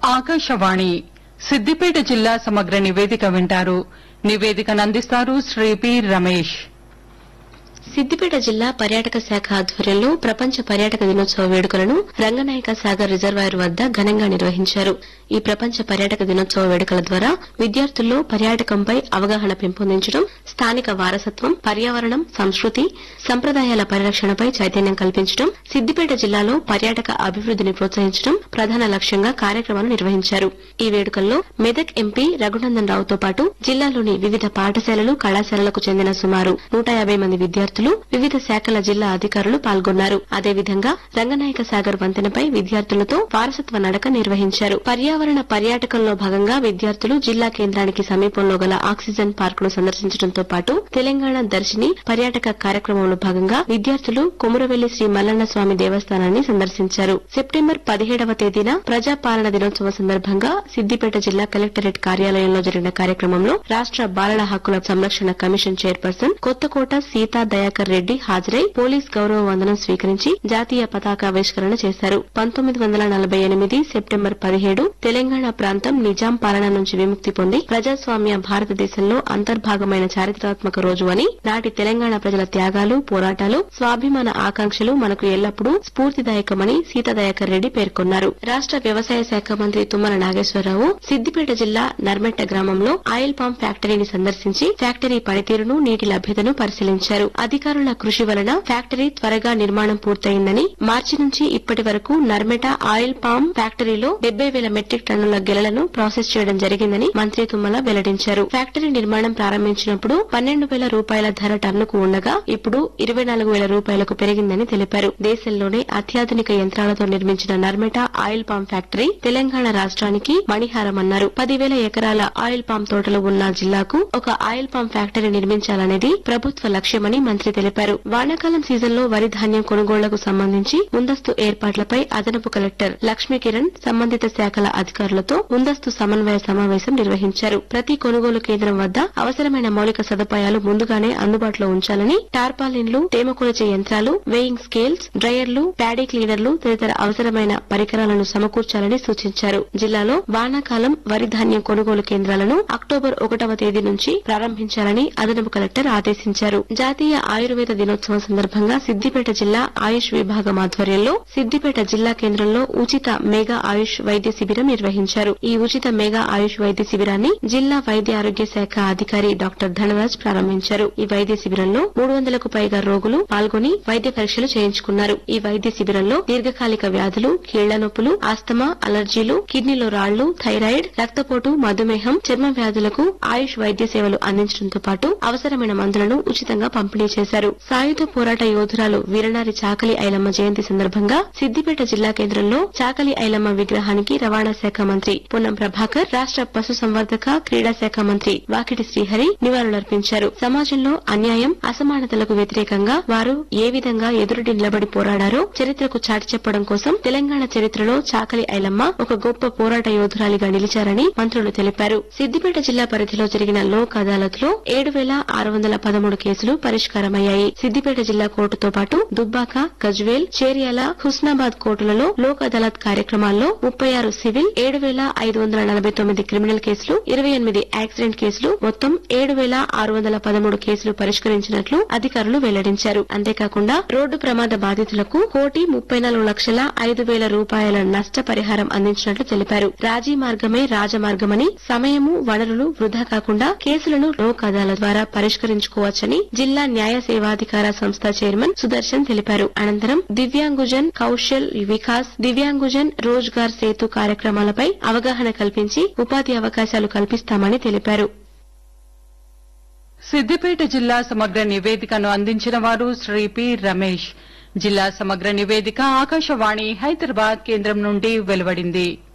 ఆకాశవాణి సిద్దిపేట జిల్లా సమగ్ర నివేదిక వింటారు నివేదికను అందిస్తారు శ్రీ పి రమేష్ సిద్దిపేట జిల్లా పర్యాటక శాఖ ఆధ్వర్యంలో ప్రపంచ పర్యాటక దినోత్సవ వేడుకలను రంగనాయక సాగర్ రిజర్వాయర్ వద్ద ఘనంగా నిర్వహించారు ఈ ప్రపంచ పర్యాటక దినోత్సవ వేడుకల ద్వారా విద్యార్థుల్లో పర్యాటకంపై అవగాహన పెంపొందించడం స్థానిక వారసత్వం పర్యావరణం సంస్కృతి సంప్రదాయాల పరిరక్షణపై చైతన్యం కల్పించడం సిద్దిపేట జిల్లాలో పర్యాటక అభివృద్దిని ప్రోత్సహించడం ప్రధాన లక్ష్యంగా కార్యక్రమాలు నిర్వహించారు ఈ వేడుకల్లో మెదక్ ఎంపీ రఘునందన్ రావుతో పాటు జిల్లాలోని వివిధ పాఠశాలలు కళాశాలలకు చెందిన సుమారు నూట యాభై మంది విద్యార్థులు వివిధ శాఖల జిల్లా అధికారులు పాల్గొన్నారు అదేవిధంగా రంగనాయక సాగర్ వంతెనపై విద్యార్థులతో వారసత్వ నడక నిర్వహించారు పర్యావరణ పర్యాటకంలో భాగంగా విద్యార్థులు జిల్లా కేంద్రానికి సమీపంలో గల ఆక్సిజన్ పార్క్ ను సందర్శించడంతో పాటు తెలంగాణ దర్శిని పర్యాటక కార్యక్రమంలో భాగంగా విద్యార్థులు కొమురవెల్లి శ్రీ మల్లన్న స్వామి దేవస్థానాన్ని సందర్శించారు సెప్టెంబర్ పదిహేడవ తేదీన ప్రజాపాలన దినోత్సవం సందర్భంగా సిద్దిపేట జిల్లా కలెక్టరేట్ కార్యాలయంలో జరిగిన కార్యక్రమంలో రాష్ట బాలల హక్కుల సంరక్షణ కమిషన్ చైర్పర్సన్ కొత్తకోట సీతా దయాకర్ రెడ్డి హాజరై పోలీస్ గౌరవ వందనం స్వీకరించి జాతీయ పతాకావిష్కరణ చేశారు పంతొమ్మిది వందల నలభై ఎనిమిది సెప్టెంబర్ పదిహేడు తెలంగాణ ప్రాంతం నిజాం పాలన నుంచి విముక్తి పొంది ప్రజాస్వామ్య భారతదేశంలో అంతర్భాగమైన చారిత్రాత్మక రోజు అని నాటి తెలంగాణ ప్రజల త్యాగాలు పోరాటాలు స్వాభిమాన ఆకాంక్షలు మనకు ఎల్లప్పుడూ స్ఫూర్తిదాయకమని సీతాదయాకర్ రెడ్డి పేర్కొన్నారు రాష్ట వ్యవసాయ శాఖ మంత్రి తుమ్మల నాగేశ్వరరావు సిద్దిపేట జిల్లా నర్మెట్ట గ్రామంలో ఆయిల్ పామ్ ఫ్యాక్టరీని సందర్శించి ఫ్యాక్టరీ పనితీరును నీటి లభ్యతను పరిశీలించారు అధికారుల కృషి వలన ఫ్యాక్టరీ త్వరగా నిర్మాణం పూర్తయిందని మార్చి నుంచి ఇప్పటి వరకు నర్మెట ఆయిల్ పామ్ ఫ్యాక్టరీలో డెబ్బై వేల మెట్రిక్ టన్నుల గెలలను ప్రాసెస్ చేయడం జరిగిందని మంత్రి తుమ్మల వెల్లడించారు ఫ్యాక్టరీ నిర్మాణం ప్రారంభించినప్పుడు పన్నెండు వేల రూపాయల ధర టన్నుకు ఉండగా ఇప్పుడు ఇరవై నాలుగు వేల రూపాయలకు పెరిగిందని తెలిపారు దేశంలోనే అత్యాధునిక యంత్రాలతో నిర్మించిన Narmetta oil palm factory Telangana రాష్ట్రానికి మణిహారమన్నారు పదివేల ఎకరాల ఆయిల్ పామ్ తోటలు ఉన్న జిల్లాకు ఒక ఆయిల్ పామ్ ఫ్యాక్టరీ నిర్మించాలనేది ప్రభుత్వ లక్ష్యమని మంత్రి తెలిపారు వానాకాలం సీజన్ లో వరి ధాన్యం కొనుగోళ్లకు సంబంధించి ముందస్తు ఏర్పాట్లపై అదనపు కలెక్టర్ లక్ష్మీ కిరణ్ సంబంధిత శాఖల అధికారులతో ముందస్తు సమన్వయ సమావేశం నిర్వహించారు ప్రతి కొనుగోలు కేంద్రం వద్ద అవసరమైన మౌలిక సదుపాయాలు ముందుగానే అందుబాటులో ఉంచాలని టార్పాలిన్లు తేమ కొలిచే యంత్రాలు వేయింగ్ స్కేల్స్ డ్రయర్లు ప్యాడీ క్లీనర్లు తదితర అవసరమైన పరికరాలను సమకూర్చాలని సూచించారు జిల్లాలో వానాకాలం వరి ధాన్యం కొనుగోలు కేంద్రాలను అక్టోబర్ ఒకటవ తేదీ నుంచి ప్రారంభించాలని అదనపు కలెక్టర్ ఆదేశించారు జాతీయ ఆయుర్వేద దినోత్సవం సందర్భంగా సిద్దిపేట జిల్లా ఆయుష్ విభాగం ఆధ్వర్యంలో సిద్దిపేట జిల్లా కేంద్రంలో ఉచిత మెగా ఆయుష్ వైద్య శిబిరం నిర్వహించారు ఈ ఉచిత మెగా ఆయుష్ వైద్య శిబిరాన్ని జిల్లా వైద్య ఆరోగ్య శాఖ అధికారి డాక్టర్ ధనరాజ్ ప్రారంభించారు ఈ వైద్య శిబిరంలో మూడు వందలకు పైగా రోగులు పాల్గొని వైద్య పరీక్షలు చేయించుకున్నారు ఈ వైద్య శిబిరంలో దీర్ఘకాలిక వ్యాధులు కీళ్ల నొప్పులు ఆస్తమా అలర్జీలు కిడ్నీలో రాళ్లు థైరాయిడ్ రక్తపోటు మధుమేహం చర్మ వ్యాధులకు ఆయుష్ వైద్య సేవలు అందించడంతో పాటు అవసరమైన మందులను ఉచితంగా పంపిణీ చేశారు సాయుధ పోరాట యోధురాలు వీరనారి చాకలి ఐలమ్మ జయంతి సందర్భంగా సిద్దిపేట జిల్లా కేంద్రంలో చాకలి ఐలమ్మ విగ్రహానికి రవాణా శాఖ మంత్రి పొన్నం ప్రభాకర్ రాష్ట పశు సంవర్ధక క్రీడా శాఖ మంత్రి వాకిటి శ్రీహరి నివాళులర్పించారు సమాజంలో అన్యాయం అసమానతలకు వ్యతిరేకంగా వారు ఏ విధంగా ఎదురుడి నిలబడి పోరాడారో చరిత్రకు చాటి చెప్పడం కోసం తెలంగాణ చరిత్రలో చాకలి ఐలమ్మ ఒక గొప్ప పోరాట యోధురాలిగా నిలిచారని మంత్రులు తెలిపారు సిద్దిపేట జిల్లా పరిధిలో జరిగిన లోక్ అదాలత్ లో ఏడు వేల ఆరు వందల పదమూడు కేసులు పరిష్కారమయ్యాయి సిద్దిపేట జిల్లా కోర్టుతో పాటు దుబ్బాక గజ్వేల్ చేర్యాల హుస్నాబాద్ కోర్టులలో లోక్ అదాలత్ కార్యక్రమాల్లో ముప్పై ఆరు సివిల్ ఏడు వేల ఐదు వందల నలభై తొమ్మిది క్రిమినల్ కేసులు ఇరవై ఎనిమిది యాక్సిడెంట్ కేసులు మొత్తం ఏడు వేల ఆరు వందల పదమూడు కేసులు పరిష్కరించినట్లు అధికారులు వెల్లడించారు అంతేకాకుండా రోడ్డు ప్రమాద బాధితులకు కోటి ముప్పై నాలుగు లక్షల ఐదు వేల రూపాయల నష్టపరిహారం అందించినట్లు తెలిపారు రాజీ మార్గమే రాజమార్గమని సమయము వనరులు వృధా కాకుండా కేసులను లోక్ అదాలత్ ద్వారా పరిష్కరించుకోవచ్చని జిల్లా న్యాయ సేవాధికార సంస్థ చైర్మన్ సుదర్శన్ తెలిపారు అనంతరం దివ్యాంగుజన్ కౌశల్ వికాస్ దివ్యాంగుజన్ రోజ్గార్ సేతు కార్యక్రమాలపై అవగాహన కల్పించి ఉపాధి అవకాశాలు కల్పిస్తామని తెలిపారు సిద్దిపేట జిల్లా సమగ్ర నివేదికను అందించిన వారు శ్రీ పి రమేష్ జిల్లా సమగ్ర నివేదిక ఆకాశవాణి హైదరాబాద్ కేంద్రం నుండి వెలువడింది